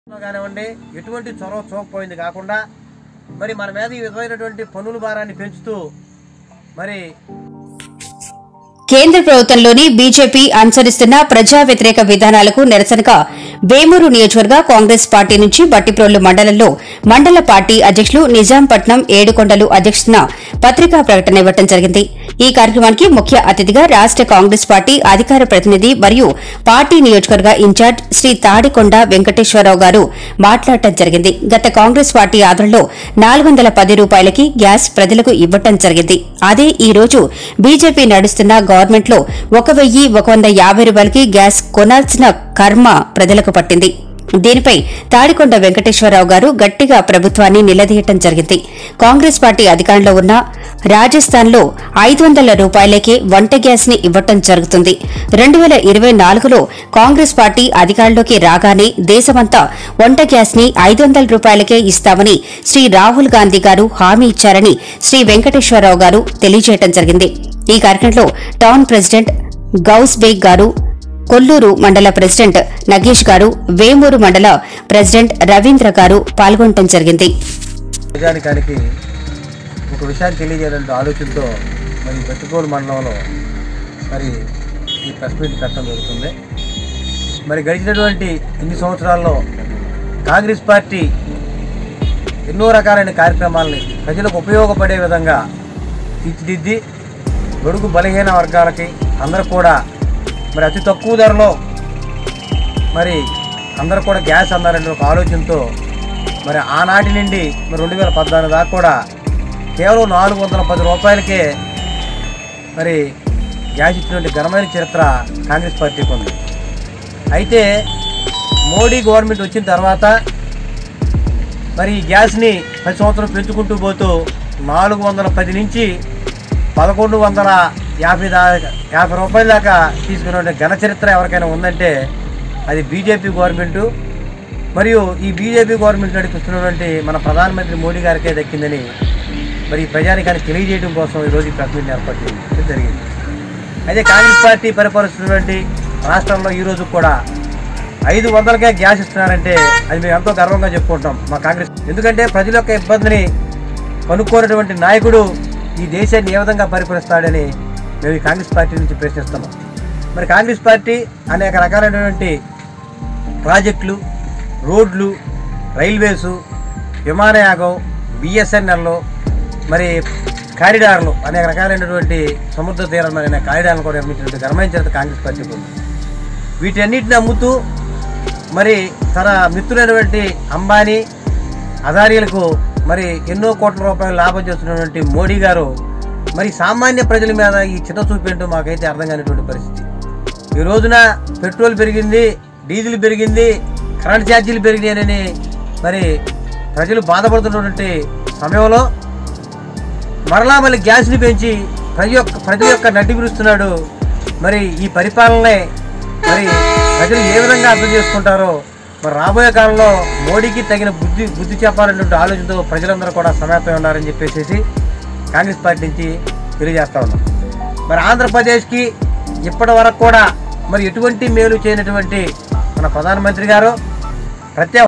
కానివ్వండి ఎటువంటి చొరవ చూపపోయింది కాకుండా మరి మన మీద ఈ విధమైనటువంటి పన్నుల భారాన్ని పెంచుతూ మరి కేంద్ర ప్రభుత్వంలోని బీజేపీ అనుసరిస్తున్న ప్రజా వ్యతిరేక విధానాలకు నిరసనగా వేమూరు నియోజకవర్గ కాంగ్రెస్ పార్టీ నుంచి బట్టిప్రోలు మండలంలో మండల పార్టీ అధ్యక్షులు నిజాంపట్నం ఏడుకొండలు అధ్యక్షతన పత్రికా ప్రకటన ఇవ్వడం జరిగింది ఈ కార్యక్రమానికి ముఖ్య అతిథిగా రాష్ట కాంగ్రెస్ పార్టీ అధికార ప్రతినిధి మరియు పార్టీ నియోజకవర్గ ఇన్ఛార్జ్ శ్రీ తాడికొండ వెంకటేశ్వరరావు గారు మాట్లాడటం జరిగింది గత కాంగ్రెస్ పార్టీ ఆధ్వర్యంలో నాలుగు వందల పది రూపాయలకి గ్యాస్ ప్రజలకు ఇవ్వటం జరిగింది అదే ఈ రోజు బీజేపీ నడుస్తున్న గవర్నమెంట్ లో ఒక వెయ్యి ఒక వంద యాభై రూపాయలకి గ్యాస్ కొనాల్సిన కర్మ ప్రజలకు పట్టింది దీనిపై తాడికొండ వెంకటేశ్వరరావు గారు గట్టిగా ప్రభుత్వాన్ని నిలదీయటం జరిగింది కాంగ్రెస్ పార్టీ అధికారంలో ఉన్న రాజస్థాన్లో ఐదు వందల రూపాయలకే వంట గ్యాస్ ని ఇవ్వటం జరుగుతుంది రెండు వేల ఇరవై నాలుగులో కాంగ్రెస్ పార్టీ అధికారంలోకి రాగానే దేశమంతా వంట గ్యాస్ ని ఐదు వందల రూపాయలకే ఇస్తామని శ్రీ రాహుల్ గాంధీ గారు హామీ ఇచ్చారని శ్రీ వెంకటేశ్వరరావు గారు తెలియజేయటం జరిగింది ఈ కార్యక్రమంలో టౌన్ ప్రెసిడెంట్ గౌస్ బేగ్ గారు కొల్లూరు మండల ప్రెసిడెంట్ నగేష్ గారు వేమూరు మండల ప్రెసిడెంట్ రవీంద్ర గారు పాల్గొనడం జరిగింది నిజానికానికి ఒక విషయాన్ని తెలియజేయాలంటే ఆలోచనతో మరి బెట్టుకోలు మండలంలో మరి ఈ ప్రెస్ మీట్ పెట్టడం జరుగుతుంది మరి గడిచినటువంటి ఇన్ని సంవత్సరాల్లో కాంగ్రెస్ పార్టీ ఎన్నో రకాలైన కార్యక్రమాలని ప్రజలకు ఉపయోగపడే విధంగా తీర్చిదిద్ది బడుగు బలహీన వర్గాలకి అందరూ కూడా మరి అతి తక్కువ ధరలో మరి అందరూ కూడా గ్యాస్ అందాలనే ఒక ఆలోచనతో మరి ఆనాటి నుండి మరి రెండు వేల పద్నాలుగు దాకా కూడా కేవలం నాలుగు వందల పది రూపాయలకే మరి గ్యాస్ ఇచ్చినటువంటి ఘనమైన చరిత్ర కాంగ్రెస్ పార్టీకి ఉంది అయితే మోడీ గవర్నమెంట్ వచ్చిన తర్వాత మరి ఈ గ్యాస్ని ప్రతి సంవత్సరం పెంచుకుంటూ పోతూ నాలుగు వందల పది నుంచి పదకొండు వందల యాభై దాకా యాభై రూపాయల దాకా తీసుకునే ఘన చరిత్ర ఎవరికైనా ఉందంటే అది బీజేపీ గవర్నమెంటు మరియు ఈ బీజేపీ గవర్నమెంట్ నడిపిస్తున్నటువంటి మన ప్రధానమంత్రి మోడీ గారికే దక్కిందని మరి ఈ ప్రజానికానికి తెలియజేయడం కోసం ఈరోజు ఈ ప్రెస్ మీట్ ఏర్పాటు చేయడం జరిగింది అయితే కాంగ్రెస్ పార్టీ పరిపాలిస్తున్నటువంటి రాష్ట్రంలో ఈ రోజు కూడా ఐదు వందలకే గ్యాస్ ఇస్తున్నారంటే అది మేము ఎంతో గర్వంగా చెప్పుకుంటాం మా కాంగ్రెస్ ఎందుకంటే ప్రజల యొక్క ఇబ్బందిని కనుక్కోనటువంటి నాయకుడు ఈ దేశాన్ని ఏ విధంగా పరిపాలిస్తాడని మేము ఈ కాంగ్రెస్ పార్టీ నుంచి ప్రశ్నిస్తున్నాం మరి కాంగ్రెస్ పార్టీ అనేక రకాలైనటువంటి ప్రాజెక్టులు రోడ్లు రైల్వేసు విమానయాగం బిఎస్ఎన్ఎల్ మరి కారిడార్లు అనేక రకాలైనటువంటి సముద్ర తీరాలైన కారిడార్లు కూడా నిర్మించినటువంటి ఘనమైన చరిత్ర కాంగ్రెస్ పార్టీకి ఉంది వీటన్నిటిని అమ్ముతూ మరి తన మిత్రులైనటువంటి అంబానీ అదానీలకు మరి ఎన్నో కోట్ల రూపాయలు లాభం చేస్తున్నటువంటి మోడీ గారు మరి సామాన్య ప్రజల మీద ఈ చిన్న చూపేంటో మాకైతే అర్థం కానిటువంటి పరిస్థితి ఈ రోజున పెట్రోల్ పెరిగింది డీజిల్ పెరిగింది కరెంట్ ఛార్జీలు పెరిగినాయని మరి ప్రజలు బాధపడుతున్నటువంటి సమయంలో మరలా మళ్ళీ గ్యాస్ని పెంచి ప్రజ యొక్క ప్రజల యొక్క నడ్డి విరుస్తున్నాడు మరి ఈ పరిపాలనే మరి ప్రజలు ఏ విధంగా అర్థం చేసుకుంటారో మరి రాబోయే కాలంలో మోడీకి తగిన బుద్ధి బుద్ధి చెప్పాలనేటువంటి ఆలోచనతో ప్రజలందరూ కూడా సమాయత్తమై ఉన్నారని చెప్పేసి కాంగ్రెస్ పార్టీ నుంచి తెలియజేస్తా ఉన్నాం మరి ఆంధ్రప్రదేశ్కి ఇప్పటి వరకు కూడా మరి ఎటువంటి మేలు చేయనటువంటి మన ప్రధానమంత్రి గారు ప్రత్యేక